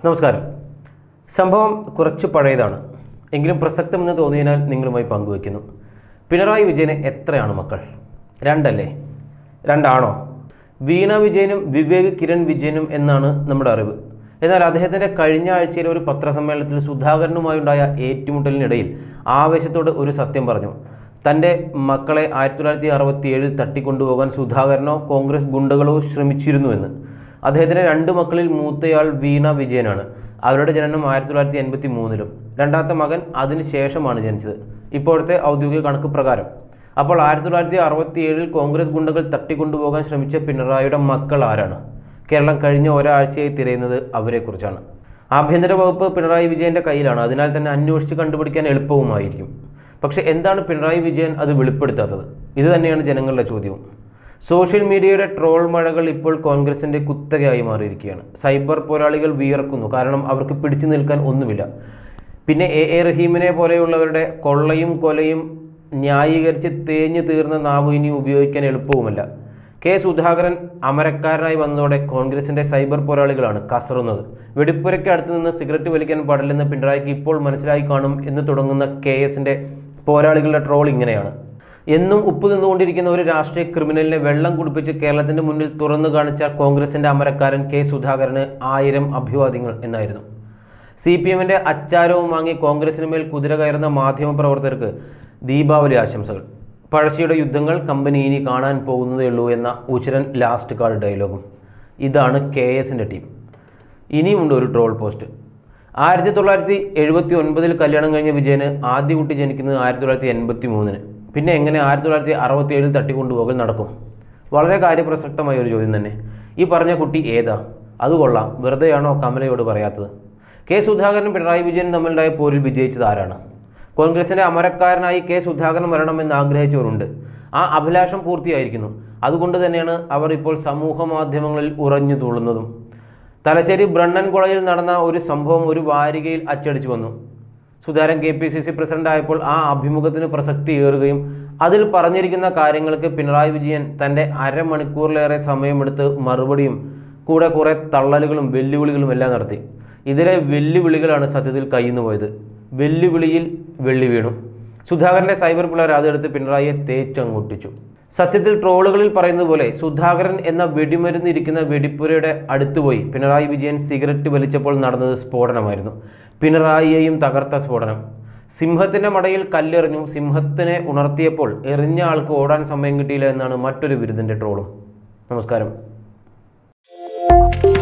നമസ്കാരം സംഭവം കുറച്ച് പഴയതാണ് എങ്കിലും പ്രസക്തമെന്ന് തോന്നിയതിനാൽ നിങ്ങളുമായി പങ്കുവയ്ക്കുന്നു പിണറായി വിജയന് എത്രയാണ് മക്കൾ രണ്ടല്ലേ രണ്ടാണോ വീണ വിജയനും വിവേക് കിരൺ വിജയനും എന്നാണ് നമ്മുടെ അറിവ് എന്നാൽ അദ്ദേഹത്തിൻ്റെ കഴിഞ്ഞ ആഴ്ചയിലെ ഒരു പത്രസമ്മേളനത്തിൽ സുധാകരനുമായുണ്ടായ ഏറ്റുമുട്ടലിനിടയിൽ ആവേശത്തോട് ഒരു സത്യം പറഞ്ഞു തൻ്റെ മക്കളെ ആയിരത്തി തൊള്ളായിരത്തി അറുപത്തി ഏഴിൽ തട്ടിക്കൊണ്ടുപോകാൻ സുധാകരനോ കോൺഗ്രസ് ഗുണ്ടകളോ ശ്രമിച്ചിരുന്നുവെന്ന് അദ്ദേഹത്തിൻ്റെ രണ്ട് മക്കളിൽ മൂത്തയാൾ വീണ വിജയനാണ് അവരുടെ ജനനം ആയിരത്തി തൊള്ളായിരത്തി എൺപത്തി മൂന്നിലും രണ്ടാമത്തെ മകൻ അതിന് ശേഷമാണ് ജനിച്ചത് ഇപ്പോഴത്തെ ഔദ്യോഗിക കണക്ക് പ്രകാരം അപ്പോൾ ആയിരത്തി തൊള്ളായിരത്തി അറുപത്തി ഏഴിൽ കോൺഗ്രസ് ഗുണ്ടകൾ തട്ടിക്കൊണ്ടുപോകാൻ ശ്രമിച്ച പിണറായിയുടെ മക്കൾ ആരാണ് കേരളം കഴിഞ്ഞ ഒരാഴ്ചയായി തിരയുന്നത് അവരെക്കുറിച്ചാണ് ആഭ്യന്തര വകുപ്പ് പിണറായി വിജയൻ്റെ കയ്യിലാണ് അതിനാൽ തന്നെ അന്വേഷിച്ച് കണ്ടുപിടിക്കാൻ എളുപ്പവുമായിരിക്കും പക്ഷേ എന്താണ് പിണറായി വിജയൻ അത് വെളിപ്പെടുത്താത്തത് ഇത് തന്നെയാണ് ജനങ്ങളുടെ ചോദ്യവും സോഷ്യൽ മീഡിയയുടെ ട്രോൾ മഴകൾ ഇപ്പോൾ കോൺഗ്രസിന്റെ കുത്തകയായി മാറിയിരിക്കുകയാണ് സൈബർ പോരാളികൾ വിയർക്കുന്നു കാരണം അവർക്ക് പിടിച്ചു നിൽക്കാൻ ഒന്നുമില്ല പിന്നെ എ എ റഹീമിനെ പോലെയുള്ളവരുടെ കൊള്ളയും കൊലയും ന്യായീകരിച്ച് തേഞ്ഞു തീർന്ന നാവ് ഇനി ഉപയോഗിക്കാൻ എളുപ്പവുമല്ല കെ സുധാകരൻ അമരക്കാരനായി വന്നതോടെ കോൺഗ്രസിന്റെ സൈബർ പോരാളികളാണ് കസറുന്നത് വെടിപ്പുരയ്ക്ക് അടുത്ത് നിന്ന് സിഗരറ്റ് വലിക്കാൻ പാടില്ലെന്ന് പിണറായിക്ക് ഇപ്പോൾ മനസ്സിലായി കാണും എന്ന് തുടങ്ങുന്ന കെ എസിന്റെ പോരാളികളുടെ ട്രോൾ ഇങ്ങനെയാണ് എന്നും ഉപ്പ് നിന്നുകൊണ്ടിരിക്കുന്ന ഒരു രാഷ്ട്രീയ ക്രിമിനലിനെ വെള്ളം കുടിപ്പിച്ച് കേരളത്തിന്റെ മുന്നിൽ തുറന്നു കാണിച്ച കോൺഗ്രസിന്റെ അമരക്കാരൻ കെ സുധാകരന് ആയിരം അഭിവാദ്യങ്ങൾ എന്നായിരുന്നു സി പി എമ്മിന്റെ അച്ചാരവും വാങ്ങി കോൺഗ്രസിന് മേൽ കുതിര കയറുന്ന മാധ്യമപ്രവർത്തകർക്ക് ദീപാവലി ആശംസകൾ പഴശ്ശിയുടെ യുദ്ധങ്ങൾ കമ്പനി ഇനി കാണാൻ പോകുന്നതേ ഉള്ളൂ എന്ന ഉച്ചരൻ ലാസ്റ്റ് കാർഡ് ഡയലോഗും ഇതാണ് കെ എസിൻ്റെ ടീം ഇനിയുമുണ്ട് ഒരു ട്രോൾ പോസ്റ്റ് ആയിരത്തി തൊള്ളായിരത്തി എഴുപത്തി ഒൻപതിൽ കല്യാണം കഴിഞ്ഞ വിജയന് ആദ്യ കുട്ടി ജനിക്കുന്നത് ആയിരത്തി തൊള്ളായിരത്തി എൺപത്തി മൂന്നിന് പിന്നെ എങ്ങനെ ആയിരത്തി തൊള്ളായിരത്തി അറുപത്തി ഏഴിൽ തട്ടിക്കൊണ്ടുപോകൽ നടക്കും വളരെ കാര്യപ്രസക്തമായ ഒരു ചോദ്യം തന്നെ ഈ പറഞ്ഞ കുട്ടി ഏതാ അത് കൊള്ളാം വെറുതെയാണോ കമലയോട് പറയാത്തത് കെ സുധാകരനും പിണറായി വിജയനും തമ്മിലുണ്ടായ പോരിൽ വിജയിച്ചത് ആരാണ് കോൺഗ്രസിന്റെ അമരക്കാരനായി കെ സുധാകരൻ വരണമെന്ന് ആഗ്രഹിച്ചവരുണ്ട് ആ അഭിലാഷം പൂർത്തിയായിരിക്കുന്നു അതുകൊണ്ട് തന്നെയാണ് അവർ ഇപ്പോൾ സമൂഹ മാധ്യമങ്ങളിൽ ഉറഞ്ഞു തുള്ളുന്നതും തലശ്ശേരി ബ്രണ്ണൻ കോളേജിൽ നടന്ന ഒരു സംഭവം ഒരു വാരികയിൽ അച്ചടിച്ചു വന്നു Sudharan K P C C president ആയപ്പോൾ ആ അഭിമുഖത്തിന് പ്രസക്തി ഏറുകയും അതിൽ പറഞ്ഞിരിക്കുന്ന കാര്യങ്ങൾക്ക് പിണറായി വിജയൻ തൻ്റെ അരമണിക്കൂറിലേറെ സമയമെടുത്ത് മറുപടിയും കൂടെ കുറേ തള്ളലുകളും വെല്ലുവിളികളും എല്ലാം നടത്തി ഇതിലെ വെല്ലുവിളികളാണ് സത്യത്തിൽ കയ്യിൽ നിന്ന് പോയത് വെല്ലുവിളിയിൽ വെള്ളി വീണു സുധാകരന്റെ സൈബർ പിള്ളേർ അതെടുത്ത് പിണറായിയെ തേച്ചങ്ങൊട്ടിച്ചു സത്യത്തിൽ ട്രോളുകളിൽ പറയുന്നത് പോലെ സുധാകരൻ എന്ന വെടിമരുന്ന് ഇരിക്കുന്ന വെടിപ്പുരയുടെ അടുത്തുപോയി പിണറായി വിജയൻ സിഗരറ്റ് വലിച്ചപ്പോൾ നടന്നത് സ്ഫോടനമായിരുന്നു പിണറായിയെയും തകർത്ത സ്ഫോടനം സിംഹത്തിന്റെ മടയിൽ കല്ലെറിഞ്ഞു സിംഹത്തിനെ ഉണർത്തിയപ്പോൾ എറിഞ്ഞ ആൾക്ക് ഓടാൻ സമയം കിട്ടിയില്ല എന്നാണ് മറ്റൊരു ബിരുദന്റെ ട്രോളും നമസ്കാരം